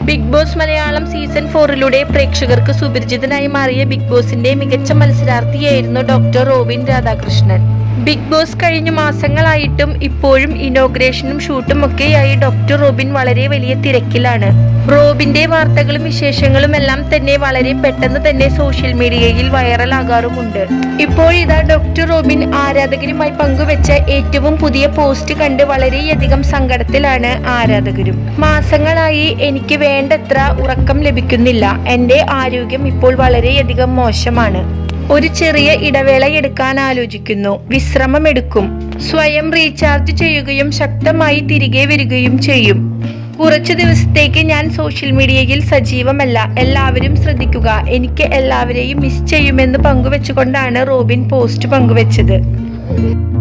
big Boss Malayalam season ഫോറിലൂടെ പ്രേക്ഷകർക്ക് സുപരിചിതനായി മാറിയ ബിഗ് ബോസിന്റെ മികച്ച മത്സരാർത്ഥിയായിരുന്നു doctor Robin Radhakrishnan Bigg Boss കഴിഞ്ഞ മാസങ്ങളായിട്ടും ഇപ്പോഴും ഇനോഗ്രേഷനും ഷൂട്ടും ഒക്കെയായി ഡോക്ടർ റോബിൻ വളരെ വലിയ തിരക്കിലാണ് റോബിന്റെ വാർത്തകളും വിശേഷങ്ങളും എല്ലാം തന്നെ വളരെ പെട്ടെന്ന് തന്നെ സോഷ്യൽ മീഡിയയിൽ വൈറലാകാറുമുണ്ട് ഇപ്പോൾ ഇതാ ഡോക്ടർ റോബിൻ ആരാധകരുമായി പങ്കുവെച്ച ഏറ്റവും പുതിയ പോസ്റ്റ് കണ്ട് വളരെയധികം സങ്കടത്തിലാണ് ആരാധകരും മാസങ്ങളായി എനിക്ക് വേണ്ടത്ര ഉറക്കം ലഭിക്കുന്നില്ല എന്റെ ആരോഗ്യം ഇപ്പോൾ വളരെയധികം മോശമാണ് ഒരു ചെറിയ ഇടവേള എടുക്കാൻ ആലോചിക്കുന്നു വിശ്രമം എടുക്കും സ്വയം റീചാർജ് ചെയ്യുകയും ശക്തമായി തിരികെ വരികയും ചെയ്യും കുറച്ചു ദിവസത്തേക്ക് ഞാൻ സോഷ്യൽ മീഡിയയിൽ സജീവമല്ല എല്ലാവരും ശ്രദ്ധിക്കുക എനിക്ക് എല്ലാവരെയും മിസ് ചെയ്യുമെന്ന് പങ്കുവെച്ചുകൊണ്ടാണ് റോബിൻ പോസ്റ്റ് പങ്കുവെച്ചത്